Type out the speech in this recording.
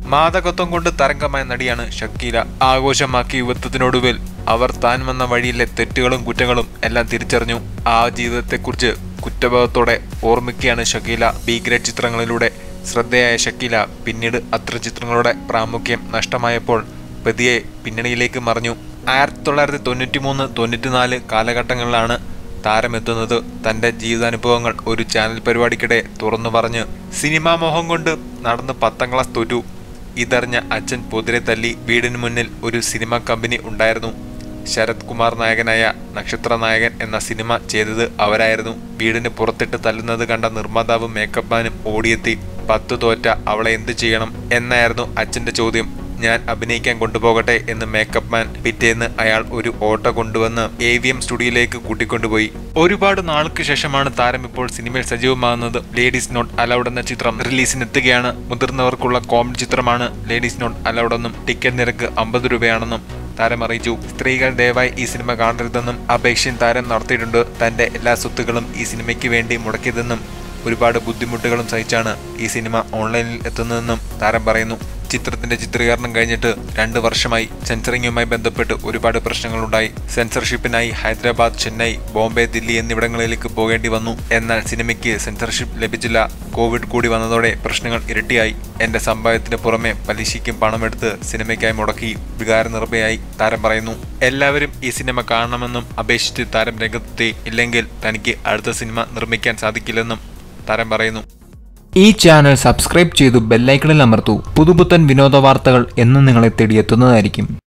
മാദകത്വം കൊണ്ട് തരംഗമായ നടിയാണ് ഷക്കീല ആഘോഷമാക്കിയ യുവത്വത്തിനൊടുവിൽ അവർ താൻ വന്ന വഴിയിലെ തെറ്റുകളും കുറ്റങ്ങളും എല്ലാം തിരിച്ചറിഞ്ഞു ആ ജീവിതത്തെക്കുറിച്ച് കുറ്റബോധത്തോടെ ഓർമ്മിക്കുകയാണ് ഷക്കീല ബി ഗ്രേഡ് ചിത്രങ്ങളിലൂടെ ശ്രദ്ധേയായ ഷക്കീല പിന്നീട് അത്ര ചിത്രങ്ങളുടെ പ്രാമുഖ്യം നഷ്ടമായപ്പോൾ പ്രതിയെ പിന്നണിയിലേക്ക് മറിഞ്ഞു ആയിരത്തി തൊള്ളായിരത്തി തൊണ്ണൂറ്റി മൂന്ന് തൊണ്ണൂറ്റിനാല് കാലഘട്ടങ്ങളിലാണ് താരമെത്തുന്നത് തന്റെ ജീവിതാനുഭവങ്ങൾ ഒരു ചാനൽ പരിപാടിക്കിടെ തുറന്നു പറഞ്ഞ് സിനിമാ മോഹം കൊണ്ട് നടന്ന് പത്താം ക്ലാസ് തോറ്റു ഇതറിഞ്ഞ അച്ഛൻ പൊതിരെ തല്ലി വീടിന് മുന്നിൽ ഒരു സിനിമ കമ്പനി ഉണ്ടായിരുന്നു ശരത് കുമാർ നായകനായ നക്ഷത്ര നായകൻ എന്ന സിനിമ ചെയ്തത് അവരായിരുന്നു വീടിന് പുറത്തിട്ട് തല്ലുന്നത് കണ്ട നിർമ്മാതാവും മേക്കപ്പ് മാനും ഓടിയെത്തി പത്ത് തോറ്റ അവളെ എന്ത് ചെയ്യണം എന്നായിരുന്നു അച്ഛന്റെ ചോദ്യം ഞാൻ അഭിനയിക്കാൻ കൊണ്ടുപോകട്ടെ എന്ന് മേക്കപ്പ് മാൻ പിറ്റേന്ന് അയാൾ ഒരു ഓട്ടോ കൊണ്ടുവന്ന് എ വി എം സ്റ്റുഡിയോയിലേക്ക് കൂട്ടിക്കൊണ്ടുപോയി ഒരുപാട് നാൾക്ക് ശേഷമാണ് താരം ഇപ്പോൾ സിനിമയിൽ സജീവമാകുന്നത് ലേഡീസ് നോട്ട് അലൗഡ് എന്ന ചിത്രം റിലീസിനെത്തുകയാണ് മുതിർന്നവർക്കുള്ള കോമഡി ചിത്രമാണ് ലേഡീസ് നോട്ട് അലൗഡ് എന്നും ടിക്കറ്റ് നിരക്ക് അമ്പത് രൂപയാണെന്നും താരം അറിയിച്ചു സ്ത്രീകൾ ദയവായി ഈ സിനിമ കാണരുതെന്നും അപേക്ഷയും താരം നടത്തിയിട്ടുണ്ട് തന്റെ എല്ലാ സ്വത്തുക്കളും ഈ സിനിമയ്ക്ക് വേണ്ടി മുടക്കിയതെന്നും ഒരുപാട് ബുദ്ധിമുട്ടുകളും സഹിച്ചാണ് ഈ സിനിമ ഓൺലൈനിൽ എത്തുന്നതെന്നും താരം പറയുന്നു ചിത്രത്തിന്റെ ചിത്രീകരണം കഴിഞ്ഞിട്ട് രണ്ട് വർഷമായി സെൻസറിങ്ങുമായി ബന്ധപ്പെട്ട് ഒരുപാട് പ്രശ്നങ്ങളുണ്ടായി സെൻസർഷിപ്പിനായി ഹൈദരാബാദ് ചെന്നൈ ബോംബെ ദില്ലി എന്നിവിടങ്ങളിലേക്ക് പോകേണ്ടി വന്നു എന്നാൽ സിനിമയ്ക്ക് സെൻസർഷിപ്പ് ലഭിച്ചില്ല കോവിഡ് കൂടി വന്നതോടെ പ്രശ്നങ്ങൾ ഇരട്ടിയായി എന്റെ സമ്പാദ്യത്തിന് പുറമെ പലിശയ്ക്കും പണമെടുത്ത് സിനിമയ്ക്കായി മുടക്കി വികാരനിർഭയായി താരം പറയുന്നു എല്ലാവരും ഈ സിനിമ കാണണമെന്നും അപേക്ഷിച്ച് താരം രംഗത്തെത്തി ഇല്ലെങ്കിൽ തനിക്ക് അടുത്ത സിനിമ നിർമ്മിക്കാൻ സാധിക്കില്ലെന്നും താരം പറയുന്നു ഈ ചാനൽ സബ്സ്ക്രൈബ് ചെയ്തു ബെല്ലൈക്കണിൽ അമർത്തൂ പുതുപുത്തൻ വിനോദ വാർത്തകൾ എന്നും നിങ്ങളെ തേടിയെത്തുന്നതായിരിക്കും